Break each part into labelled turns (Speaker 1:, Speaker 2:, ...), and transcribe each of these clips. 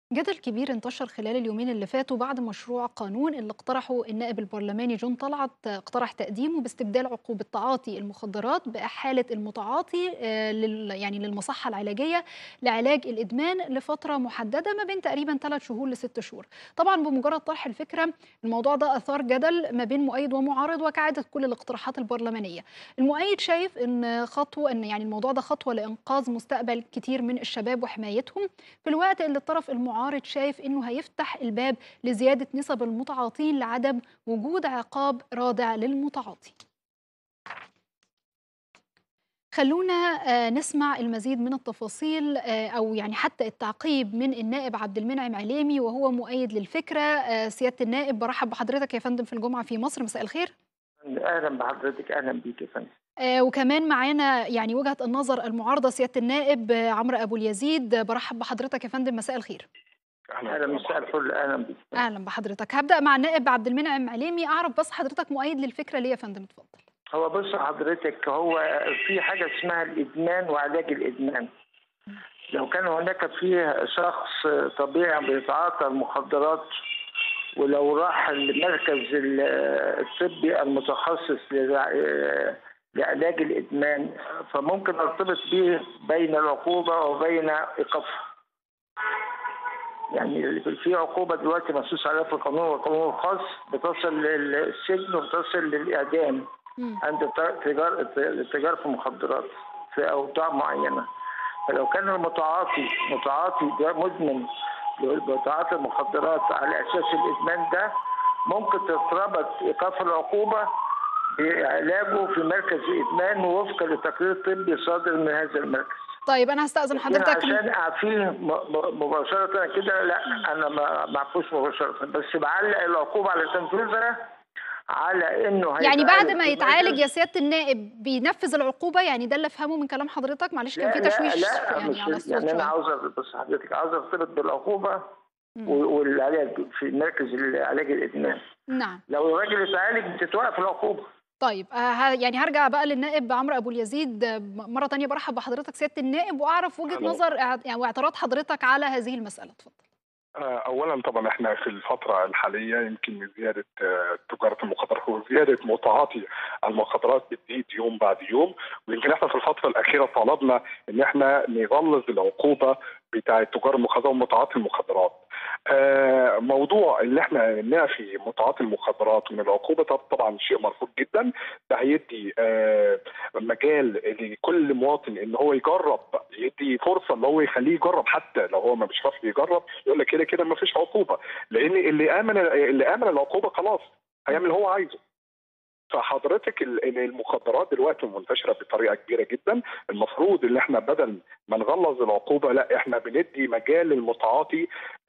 Speaker 1: جدل كبير انتشر خلال اليومين اللي فاتوا بعد مشروع قانون اللي اقترحه النائب البرلماني جون طلعت اقترح تقديمه باستبدال عقوبة تعاطي المخدرات بإحالة المتعاطي آه، لل يعني للمصحة العلاجية لعلاج الإدمان لفترة محددة ما بين تقريبا ثلاث شهور لست شهور طبعا بمجرد طرح الفكرة الموضوع ده أثار جدل ما بين مؤيد ومعارض وكعادة كل الاقتراحات البرلمانية المؤيد شايف ان خطوة ان يعني الموضوع ده خطوة لإنقاذ مستقبل كتير من الشباب وحمايتهم في الوقت اللي الطرف المعارض شايف انه هيفتح الباب لزياده نسب المتعاطين لعدم وجود عقاب رادع للمتعاطي. خلونا آه، نسمع المزيد من التفاصيل آه، او يعني حتى التعقيب من النائب عبد المنعم عليمي وهو مؤيد للفكره آه، سياده النائب برحب بحضرتك يا فندم في الجمعه في مصر مساء الخير.
Speaker 2: اهلا بحضرتك اهلا بيك يا فندم
Speaker 1: آه، وكمان معانا يعني وجهه النظر المعارضه سياده النائب آه، عمرو ابو اليزيد آه، برحب بحضرتك يا فندم مساء الخير.
Speaker 2: اهلا مساء الفل اهلا بيك
Speaker 1: اهلا بحضرتك هبدا مع النائب عبد المنعم عليمي اعرف بس حضرتك مؤيد للفكره ليه يا فندم اتفضل
Speaker 2: هو بص حضرتك هو في حاجه اسمها الادمان وعلاج الادمان لو كان هناك فيه شخص طبيعي بيتعاطى المخدرات ولو راح المركز ال- الطبي المتخصص للع- لعلاج الادمان فممكن ارتبط به بين العقوبه وبين ايقافها يعني في عقوبه دلوقتي منصوص عليها في القانون والقانون الخاص بتصل للسجن وبتصل للاعدام
Speaker 1: مم.
Speaker 2: عند ت- تجار التجار في المخدرات في اوضاع معينه فلو كان المتعاطي متعاطي ده مدمن بتعاطي المخدرات على اساس الادمان ده ممكن تتربط ايقاف العقوبه بعلاجه في مركز الادمان وفقا لتقرير طبي صادر من هذا المركز
Speaker 1: طيب انا هستاذن
Speaker 2: لكن
Speaker 1: حضرتك
Speaker 2: عشان اعفيه م- م- مباشره كده لا انا ما ما اعفوش مباشره بس بعلق العقوبه على تنفيذها على انه
Speaker 1: يعني بعد
Speaker 2: هيتعالج
Speaker 1: ما
Speaker 2: في
Speaker 1: يتعالج
Speaker 2: مركز-
Speaker 1: يا سياده النائب بينفذ العقوبه يعني ده اللي افهمه من كلام حضرتك معلش كان
Speaker 2: لا
Speaker 1: في
Speaker 2: لا
Speaker 1: تشويش
Speaker 2: لا
Speaker 1: يعني
Speaker 2: مش
Speaker 1: على الصوت
Speaker 2: يعني انا
Speaker 1: شوية.
Speaker 2: عاوز أ- بس حضرتك عاوز ارتبط بالعقوبه
Speaker 1: مم.
Speaker 2: و- والعلاج في مركز علاج الادمان
Speaker 1: نعم
Speaker 2: لو الراجل اتعالج بتتوقف العقوبه
Speaker 1: طيب آه، ه- يعني هرجع بقى للنائب عمرو ابو اليزيد آه، م- مره تانية برحب بحضرتك سياده النائب واعرف وجهه
Speaker 3: أهلا.
Speaker 1: نظر اع- يعني واعتراض حضرتك على هذه المساله اتفضل
Speaker 3: آه، اولا طبعا احنا في الفتره الحاليه يمكن زياده آه، تجاره المخدرات وزياده متعاطي المخدرات بتزيد يوم بعد يوم ويمكن احنا في الفتره الاخيره طلبنا ان احنا نغلظ العقوبه بتاعه تجار المخدرات ومتعاطي المخدرات. آه، موضوع ان احنا نعفي متعاطي المخدرات من العقوبه طب- طبعا شيء مرفوض جدا ده هيدي آه، مجال لكل مواطن ان هو يجرب يدي فرصه ان هو يخليه يجرب حتى لو هو ما بيشربش يجرب يقول لك كده كده ما فيش عقوبه لان اللي امن اللي امن العقوبه خلاص هيعمل اللي هو عايزه فحضرتك ال- ال- المخدرات دلوقتي منتشره بطريقه كبيره جدا المفروض ان احنا بدل ما نغلظ العقوبه لا احنا بندي مجال للمتعاطي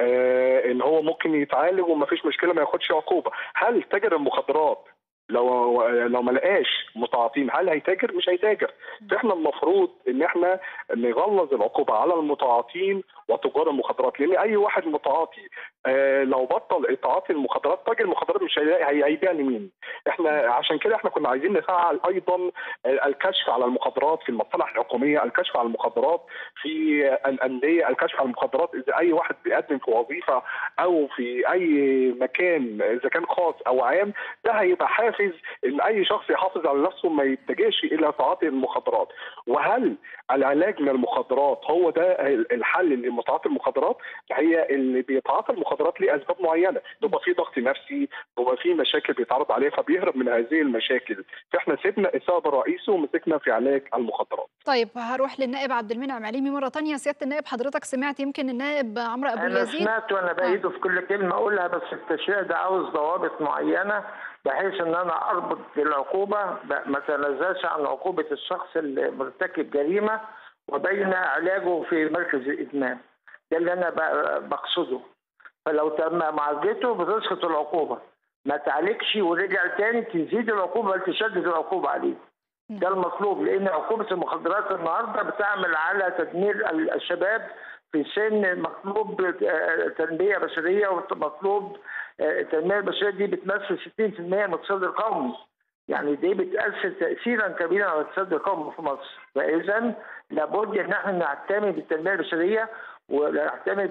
Speaker 3: آه ان هو ممكن يتعالج وما فيش مشكله ما ياخدش عقوبه هل تاجر المخدرات لو لو ما لقاش متعاطين هل هيتاجر مش هيتاجر فاحنا المفروض ان احنا نغلظ العقوبه على المتعاطين وتجار المخدرات لان اي واحد متعاطي آه لو بطل تعاطي المخدرات تاجر المخدرات مش هيلاقي هي- هيبيع لمين احنا عشان كده احنا كنا عايزين نفعل ايضا آه، الكشف على المخدرات في المصالح الحكوميه الكشف على المخدرات في الانديه الكشف على المخدرات اذا اي واحد بيقدم في وظيفه او في اي مكان اذا كان خاص او عام ده هيبقى حافز ان اي شخص يحافظ على نفسه ما يتجهش الى تعاطي المخدرات وهل العلاج من المخدرات هو ده الحل لمتعاطي المخدرات هي اللي بيتعاطى المخدرات ليه اسباب معينه بيبقى في ضغط نفسي بيبقى في مشاكل بيتعرض عليه فبيهرب من هذه المشاكل فاحنا سيبنا السبب الرئيسي ومسكنا في علاج المخدرات
Speaker 1: طيب هروح للنائب عبد المنعم عليمي مره تانية سياده النائب حضرتك سمعت يمكن النائب عمرو ابو
Speaker 2: انا
Speaker 1: اليزيد
Speaker 2: سمعت وانا بايده في كل كلمه اقولها بس التشريع ده عاوز ضوابط معينه بحيث ان انا اربط بالعقوبه ب- ما تنازلش عن عقوبه الشخص اللي مرتكب جريمه وبين علاجه في مركز الادمان ده اللي انا ب- بقصده فلو تم معالجته بتسقط العقوبه ما تعالجش ورجع تاني تزيد العقوبه بل تشدد العقوبه عليه ده المطلوب لان عقوبه المخدرات النهارده بتعمل على تدمير ال- الشباب في سن مطلوب آه، تنميه بشريه ومطلوب آه، التنميه البشريه دي بتمثل 60% من الاقتصاد القومي يعني دي بتاثر تاثيرا كبيرا على الاقتصاد القومي في مصر فاذا لابد ان احنا نعتني بالتنميه البشريه ونهتم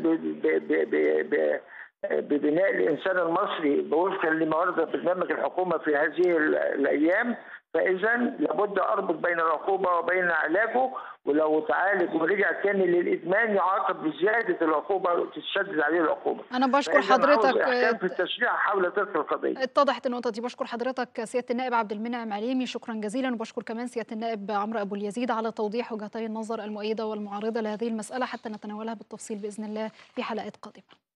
Speaker 2: ببناء الانسان المصري وفقا لما ورد برنامج الحكومه في هذه الايام فاذا لابد اربط بين العقوبه وبين علاجه ولو تعالج ورجع تاني للادمان يعاقب بزياده العقوبه وتشدد عليه العقوبه.
Speaker 1: انا بشكر حضرتك
Speaker 2: في التشريع حول تلك القضيه.
Speaker 1: اتضحت النقطه دي بشكر حضرتك سياده النائب عبد المنعم عليمي شكرا جزيلا وبشكر كمان سياده النائب عمرو ابو اليزيد على توضيح وجهتي النظر المؤيده والمعارضه لهذه المساله حتى نتناولها بالتفصيل باذن الله في حلقات قادمه.